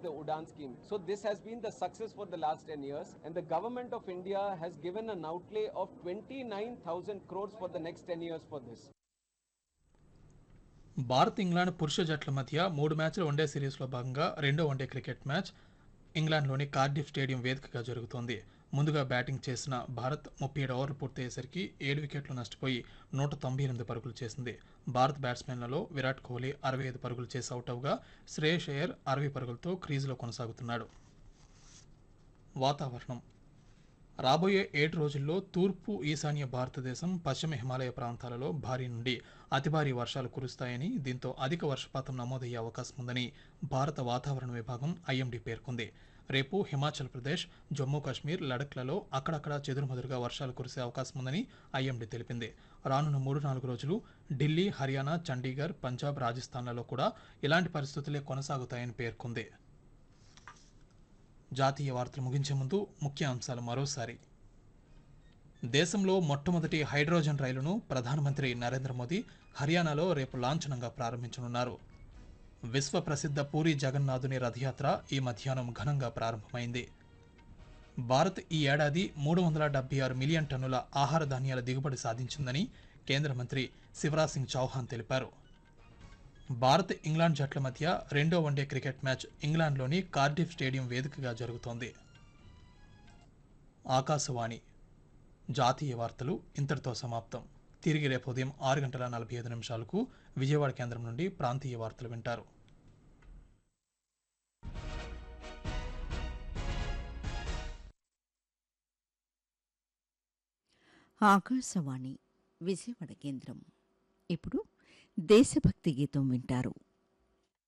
the Udan scheme. So this has been the success for the last 10 years and the government of India has given an outlay of 29,000 crores for the next 10 years for this. Bharat England పురుష జట్ల మధ్య మూడు మ్యాచ్ల one day సిరీస్లో భాగంగా రెండో one day cricket match ఇంగ్లాండ్లోని Cardiff stadium వేదికగా జరుగుతోంది ముందుగా బ్యాటింగ్ చేసిన భారత్ ముప్పై ఏడు ఓవర్లు పూర్తయ్యేసరికి ఏడు వికెట్లు నష్టపోయి నూట తొంభై ఎనిమిది పరుగులు చేసింది భారత్ బ్యాట్స్మెన్లలో విరాట్ కోహ్లీ అరవై ఐదు పరుగులు చేసి అవుట్ అవగా శ్రేయస్ అయ్యర్ అరవై పరుగులతో క్రీజులో కొనసాగుతున్నాడు వాతావరణం రాబోయే ఏడు రోజుల్లో తూర్పు ఈశాన్య భారతదేశం పశ్చిమ హిమాలయ ప్రాంతాలలో భారీ నుండి అతి భారీ వర్షాలు కురుస్తాయని దీంతో అధిక వర్షపాతం నమోదయ్యే అవకాశం ఉందని భారత వాతావరణ విభాగం ఐఎండీ పేర్కొంది రేపు హిమాచల్ ప్రదేశ్ జమ్మూ కాశ్మీర్ లడఖ్లలో అక్కడక్కడ చెదురుమదురుగా వర్షాలు కురిసే అవకాశం ఉందని ఐఎండీ తెలిపింది రానున్న మూడు నాలుగు రోజులు ఢిల్లీ హర్యానా చండీగఢ్ పంజాబ్ రాజస్థాన్లలో కూడా ఇలాంటి పరిస్థితులే కొనసాగుతాయని పేర్కొంది జాతీయ వార్తలు ముగించే ముందు ముఖ్య అంశాలు మరోసారి దేశంలో మొట్టమొదటి హైడ్రోజన్ రైలును ప్రధానమంత్రి నరేంద్ర మోదీ హర్యానాలో రేపు లాంఛనంగా ప్రారంభించనున్నారు విశ్వ ప్రసిద్ధ పూరి జగన్నాథుని రథయాత్ర ఈ మధ్యాహ్నం ఘనంగా ప్రారంభమైంది భారత్ ఈ ఏడాది మూడు వందల డెబ్బై ఆరు మిలియన్ టన్నుల ఆహార ధాన్యాల దిగుబడి సాధించిందని కేంద్ర మంత్రి శివరాజ్ సింగ్ చౌహాన్ తెలిపారు భారత్ ఇంగ్లాండ్ జట్ల మధ్య రెండో వన్డే క్రికెట్ మ్యాచ్ ఇంగ్లాండ్లోని కార్డిఫ్ స్టేడియం వేదికగా జరుగుతోంది ఆకాశవాణి జాతీయ వార్తలు ఇంతటితో సమాప్తం తిరిగి రేపు ఉదయం ఆరు గంటల నలభై ఐదు నిమిషాలకు విజయవాడ కేంద్రం నుండి ప్రాంతీయ వార్తలు వింటారు ఆకాశవాణి విజయవాడ కేంద్రం ఇప్పుడు దేశభక్తి గీతం వింటారు